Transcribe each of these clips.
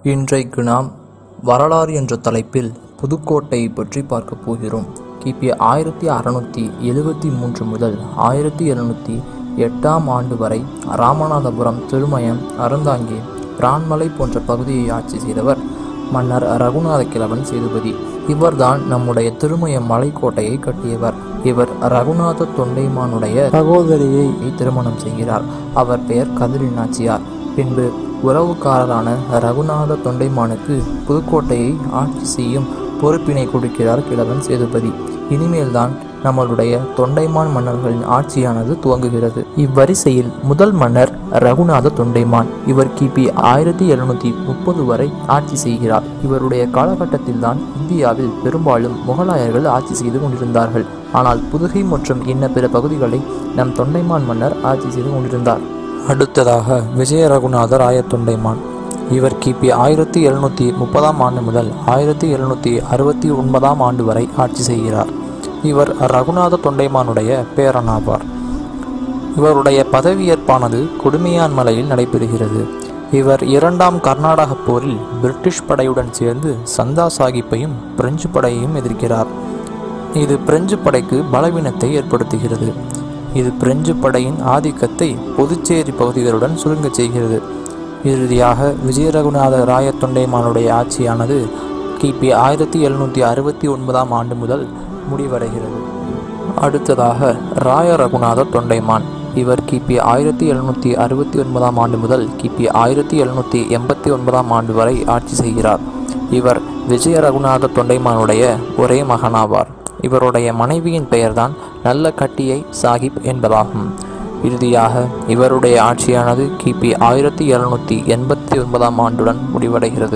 இன்றைக்கு நாம் வரலாறு என்ற தலைப்பில் புதுக்கோட்டையை பற்றி பார்க்க போகிறோம் கிபி ஆயிரத்தி அறநூற்றி எழுபத்தி மூன்று முதல் ஆயிரத்தி எழுநூற்றி எட்டாம் ஆண்டு வரை ராமநாதபுரம் திருமயம் அறந்தாங்கி பிரான்மலை போன்ற பகுதியை ஆட்சி செய்தவர் மன்னர் ரகுநாத கிழவன் சேதுபதி இவர்தான் நம்முடைய திருமய மலைக்கோட்டையை கட்டியவர் இவர் ரகுநாத தொண்டைமானுடைய சகோதரியை திருமணம் செய்கிறார் அவர் பெயர் கதிரி நாச்சியார் பின்பு உறவுக்காரரான ரகுநாத தொண்டைமானுக்கு புதுக்கோட்டையை ஆட்சி செய்யும் பொறுப்பினை கொடுக்கிறார் கிழவன் சேதுபதி இனிமேல்தான் நம்மளுடைய தொண்டைமான் மன்னர்களின் ஆட்சியானது துவங்குகிறது இவ்வரிசையில் முதல் மன்னர் ரகுநாத தொண்டைமான் இவர் கிபி ஆயிரத்தி எழுநூற்றி முப்பது வரை ஆட்சி செய்கிறார் இவருடைய காலகட்டத்தில்தான் இந்தியாவில் பெரும்பாலும் முகலாயர்கள் ஆட்சி செய்து கொண்டிருந்தார்கள் ஆனால் புதுகை மற்றும் இன்ன பிற பகுதிகளை நம் தொண்டைமான் மன்னர் ஆட்சி செய்து கொண்டிருந்தார் அடுத்ததாக விஜய ரகுநாத ராய தொண்டைமான் இவர் கிபி ஆயிரத்தி எழுநூற்றி முப்பதாம் ஆண்டு முதல் ஆயிரத்தி எழுநூற்றி அறுபத்தி ஒன்பதாம் ஆண்டு வரை ஆட்சி செய்கிறார் இவர் ரகுநாத தொண்டைமானுடைய பேரனாவார் இவருடைய பதவியேற்பானது கொடுமையான் மலையில் நடைபெறுகிறது இவர் இரண்டாம் கர்நாடக போரில் பிரிட்டிஷ் படையுடன் சேர்ந்து சந்தா சாகிப்பையும் பிரெஞ்சு படையையும் எதிர்க்கிறார் இது பிரெஞ்சு படைக்கு பலவீனத்தை ஏற்படுத்துகிறது இது பிரெஞ்சு படையின் ஆதிக்கத்தை புதுச்சேரி பகுதிகளுடன் சுருங்கச் செய்கிறது இறுதியாக விஜய ரகுநாத ராய தொண்டைமானுடைய ஆட்சியானது கிபி ஆயிரத்தி எழுநூற்றி அறுபத்தி ஒன்பதாம் ஆண்டு முதல் முடிவடைகிறது அடுத்ததாக ராய ரகுநாத தொண்டைமான் இவர் கிபி ஆயிரத்தி எழுநூற்றி அறுபத்தி ஒன்பதாம் ஆண்டு முதல் கிபி ஆயிரத்தி எழுநூற்றி எண்பத்தி ஒன்பதாம் ஆண்டு வரை ஆட்சி செய்கிறார் இவர் விஜய ரகுநாத தொண்டைமானுடைய ஒரே மகனாவார் இவருடைய மனைவியின் பெயர்தான் நல்ல கட்டியை சாஹிப் என்பதாகும் இறுதியாக இவருடைய ஆட்சியானது கிபி ஆயிரத்தி எழுநூற்றி எண்பத்தி ஒன்பதாம் ஆண்டுடன் முடிவடைகிறது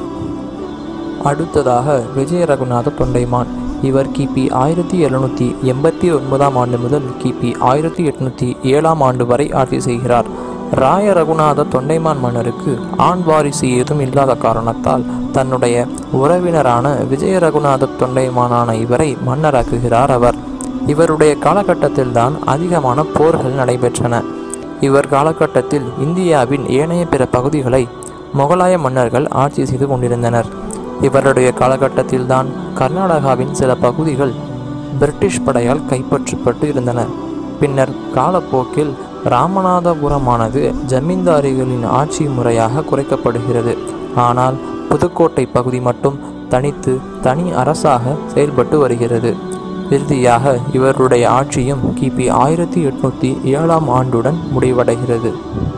அடுத்ததாக விஜய ரகுநாத தொண்டைமான் இவர் கிபி ஆயிரத்தி எழுநூற்றி எண்பத்தி ஒன்பதாம் ஆண்டு முதல் கிபி ஆயிரத்தி எட்நூற்றி ஏழாம் ஆண்டு வரை ஆட்சி செய்கிறார் ராய ரகுநாத தொண்டைமான் மன்னருக்கு ஆண் வாரிசு ஏதும் இல்லாத காரணத்தால் தன்னுடைய உறவினரான விஜய ரகுநாத தொண்டைமானான இவரை மன்னராக்குகிறார் அவர் இவருடைய காலகட்டத்தில்தான் அதிகமான போர்கள் நடைபெற்றன இவர் காலகட்டத்தில் இந்தியாவின் ஏனைய பிற பகுதிகளை முகலாய மன்னர்கள் ஆட்சி செய்து கொண்டிருந்தனர் இவருடைய காலகட்டத்தில்தான் கர்நாடகாவின் சில பகுதிகள் பிரிட்டிஷ் படையால் கைப்பற்றப்பட்டு இருந்தன பின்னர் காலப்போக்கில் ராமநாதபுரமானது ஜமீன்தாரிகளின் ஆட்சி முறையாக குறைக்கப்படுகிறது ஆனால் புதுக்கோட்டை பகுதி மட்டும் தனித்து தனி அரசாக செயல்பட்டு வருகிறது இறுதியாக இவருடைய ஆட்சியும் கிபி ஆயிரத்தி எட்நூற்றி ஏழாம் ஆண்டுடன் முடிவடைகிறது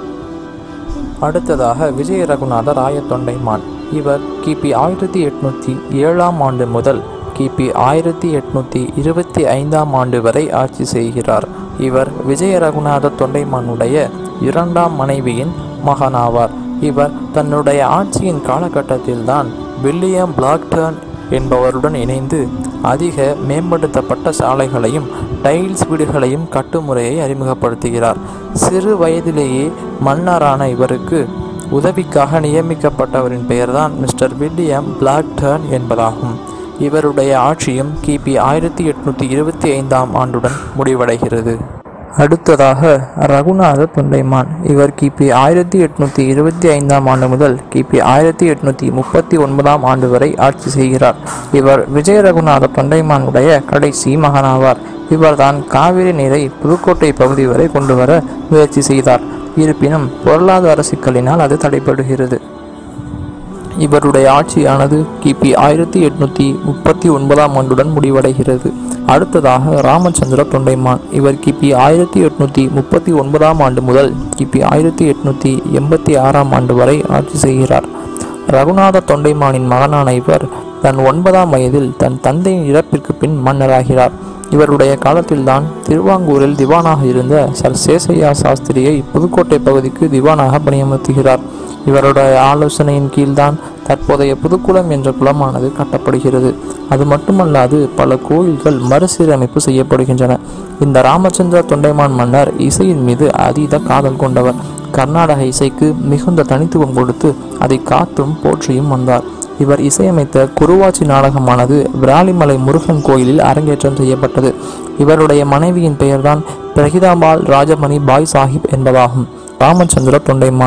அடுத்ததாக விஜய ரகுநாத ராய தொண்டைமான் இவர் கிபி ஆயிரத்தி எட்நூற்றி ஏழாம் ஆண்டு முதல் கிபி ஆயிரத்தி எட்நூற்றி இருபத்தி ஐந்தாம் ஆண்டு வரை ஆட்சி செய்கிறார் இவர் விஜய ரகுநாத தொண்டைமானுடைய இரண்டாம் மனைவியின் மகனாவார் இவர் தன்னுடைய ஆட்சியின் காலகட்டத்தில்தான் வில்லியம் பிளாக்டர்ன் என்பவருடன் இணைந்து அதிக மேம்படுத்தப்பட்ட சாலைகளையும் டைல்ஸ் வீடுகளையும் கட்டுமுறையை அறிமுகப்படுத்துகிறார் சிறு வயதிலேயே மன்னரான இவருக்கு உதவிக்காக நியமிக்கப்பட்டவரின் பெயர்தான் மிஸ்டர் வில்லியம் பிளாக்டர்ன் என்பதாகும் இவருடைய ஆட்சியும் கிபி ஆயிரத்தி எட்நூற்றி இருபத்தி ஐந்தாம் ஆண்டுடன் முடிவடைகிறது அடுத்ததாக ரகுநாத தொண்டைமான் இவர் கிபி ஆயிரத்தி எட்நூற்றி இருபத்தி ஐந்தாம் ஆண்டு முதல் கிபி ஆயிரத்தி எட்நூற்றி முப்பத்தி ஒன்பதாம் ஆண்டு வரை ஆட்சி செய்கிறார் இவர் விஜய ரகுநாத தொண்டைமானுடைய கடைசி மகனாவார் இவர்தான் காவிரி நீரை புதுக்கோட்டை பகுதி வரை கொண்டு வர முயற்சி செய்தார் இருப்பினும் பொருளாதார சிக்கலினால் அது தடைபடுகிறது இவருடைய ஆட்சியானது கிபி ஆயிரத்தி எட்நூற்றி முப்பத்தி ஒன்பதாம் ஆண்டுடன் முடிவடைகிறது அடுத்ததாக ராமச்சந்திர தொண்டைமான் இவர் கிபி ஆயிரத்தி எட்நூற்றி முப்பத்தி ஒன்பதாம் ஆண்டு முதல் கிபி ஆயிரத்தி எட்நூற்றி எண்பத்தி ஆறாம் ஆண்டு வரை ஆட்சி செய்கிறார் ரகுநாத தொண்டைமானின் மகனான இவர் தன் ஒன்பதாம் வயதில் தன் தந்தையின் இறப்பிற்கு பின் மன்னராகிறார் இவருடைய காலத்தில்தான் திருவாங்கூரில் திவானாக இருந்த சர் சேசையா சாஸ்திரியை புதுக்கோட்டை பகுதிக்கு திவானாக பணியமர்த்துகிறார் இவருடைய ஆலோசனையின் கீழ்தான் தற்போதைய புதுக்குளம் என்ற குளமானது கட்டப்படுகிறது அது மட்டுமல்லாது பல கோயில்கள் மறுசீரமைப்பு செய்யப்படுகின்றன இந்த ராமச்சந்திர தொண்டைமான் மன்னர் இசையின் மீது அதீத காதல் கொண்டவர் கர்நாடக இசைக்கு மிகுந்த தனித்துவம் கொடுத்து அதை காத்தும் போற்றியும் வந்தார் இவர் இசையமைத்த குருவாச்சி நாடகமானது விராலிமலை முருகன் கோயிலில் அரங்கேற்றம் செய்யப்பட்டது இவருடைய மனைவியின் பெயர்தான் பிரகிதாபால் ராஜமணி பாய் சாஹிப் என்பதாகும் ராமச்சந்திர தொண்டைமான்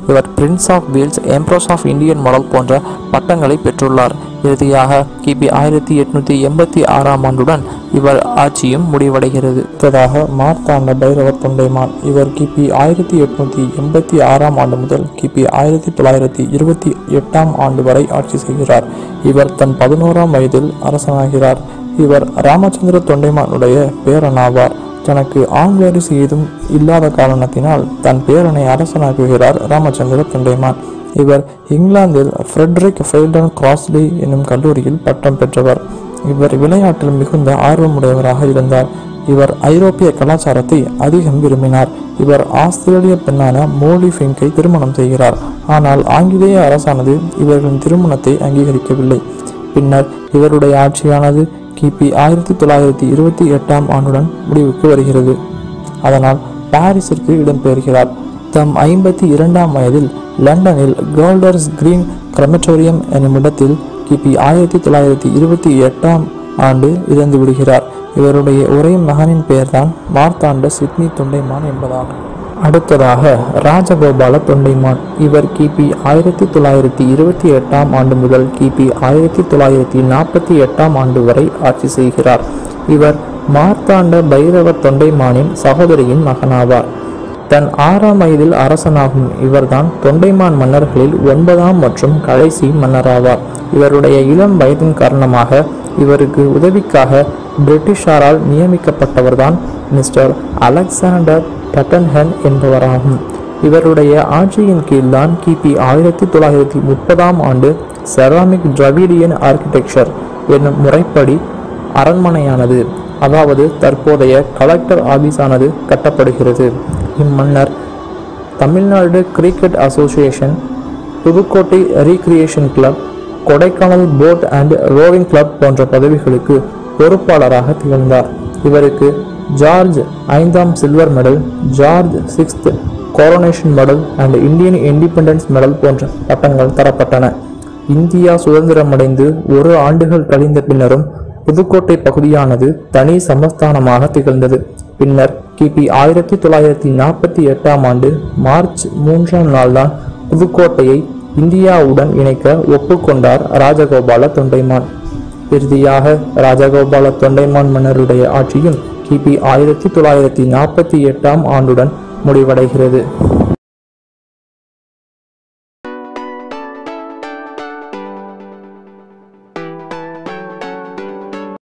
இவர் Prince of Wales Empress of Indian medal போன்ற பட்டங்களை பெற்றுள்ளார் இறுதியாக கிபி ஆயிரத்தி எட்நூத்தி எண்பத்தி ஆறாம் ஆண்டுடன் இவர் ஆட்சியும் முடிவடைகிறது அடுத்ததாக மார்த்தாண்ட பைரவர் தொண்டைமான் இவர் கிபி ஆயிரத்தி எட்நூத்தி எண்பத்தி ஆறாம் ஆண்டு முதல் கிபி ஆயிரத்தி தொள்ளாயிரத்தி இருபத்தி எட்டாம் ஆண்டு வரை ஆட்சி செய்கிறார் இவர் தன் பதினோராம் வயதில் அரசனாகிறார் இவர் ராமச்சந்திர தொண்டைமானுடைய பேரனாவார் தனக்கு ஆண் வாரிசு ஏதும் இல்லாத காரணத்தினால் தன் பேரனை அரசனாக்குகிறார் ராமச்சந்திர தொண்டைமான் இவர் இங்கிலாந்தில் ஃப்ரெட்ரிக் ஃபெய்ல்டன் கிராஸ்லி என்னும் கல்லூரியில் பட்டம் பெற்றவர் இவர் விளையாட்டில் மிகுந்த ஆர்வமுடையவராக இருந்தார் இவர் ஐரோப்பிய கலாச்சாரத்தை அதிகம் விரும்பினார் இவர் ஆஸ்திரேலிய பெண்ணான மோலி ஃபிங்கை திருமணம் செய்கிறார் ஆனால் ஆங்கிலேய அரசானது இவர்களின் திருமணத்தை அங்கீகரிக்கவில்லை பின்னர் இவருடைய ஆட்சியானது கிபி ஆயிரத்தி தொள்ளாயிரத்தி இருபத்தி எட்டாம் ஆண்டுடன் முடிவுக்கு வருகிறது அதனால் பாரிஸிற்கு இடம்பெயர்கிறார் தம் ஐம்பத்தி இரண்டாம் வயதில் லண்டனில் கோல்டர்ஸ் கிரீன் கிரமட்டோரியம் என்னும் இடத்தில் கிபி ஆயிரத்தி தொள்ளாயிரத்தி இருபத்தி எட்டாம் ஆண்டு இறந்து விடுகிறார் இவருடைய ஒரே மகனின் பெயர்தான் மார்த்தாண்ட சிட்னி தொண்டைமான் என்பதாகும் அடுத்ததாக ராஜகோபால தொண்டைமான் இவர் கிபி ஆயிரத்தி தொள்ளாயிரத்தி இருபத்தி எட்டாம் ஆண்டு முதல் கிபி ஆயிரத்தி தொள்ளாயிரத்தி நாற்பத்தி எட்டாம் ஆண்டு வரை ஆட்சி செய்கிறார் இவர் மார்த்தாண்ட பைரவ தொண்டைமானின் சகோதரியின் மகனாவார் தன் ஆறாம் வயதில் அரசனாகும் இவர்தான் தொண்டைமான் மன்னர்களில் ஒன்பதாம் மற்றும் கடைசி மன்னராவார் இவருடைய இளம் வயதின் காரணமாக இவருக்கு உதவிக்காக பிரிட்டிஷாரால் நியமிக்கப்பட்டவர்தான் மிஸ்டர் அலெக்சாண்டர் டட்டன்ஹென் என்பவராகும் இவருடைய ஆட்சியின் கீழ்தான் கிபி ஆயிரத்தி தொள்ளாயிரத்தி முப்பதாம் ஆண்டு செராமிக் டிராவிடியன் ஆர்கிடெக்சர் என்னும் முறைப்படி அரண்மனையானது அதாவது தற்போதைய கலெக்டர் ஆபீஸானது கட்டப்படுகிறது இம்மன்னர் Tamil Nadu cricket association Pudukkottai recreation club Kodaikanal boat and rowing club போன்ற பதவிகளுக்கு பொறுப்பாளராக திகழ்ந்தார் இவருக்கு ஜார்ஜ் ஐந்தாம் silver medal George sixth coronation medal and Indian independence medal போன்ற பட்டங்கள் தரப்பட்டன இந்தியா சுதந்திரமடைந்து ஒரு ஆண்டுகள் கழிந்த பின்னரும் புதுக்கோட்டை பகுதியானது தனி சமஸ்தானமாக திகழ்ந்தது பின்னர் கிபி ஆயிரத்தி தொள்ளாயிரத்தி நாற்பத்தி எட்டாம் ஆண்டு மார்ச் மூன்றாம் நாள்தான் புதுக்கோட்டையை இந்தியாவுடன் இணைக்க ஒப்புக்கொண்டார் ராஜகோபால தொண்டைமான் இறுதியாக ராஜகோபால தொண்டைமான் மன்னருடைய ஆட்சியும் கிபி ஆயிரத்தி தொள்ளாயிரத்தி நாற்பத்தி எட்டாம் ஆண்டுடன் முடிவடைகிறது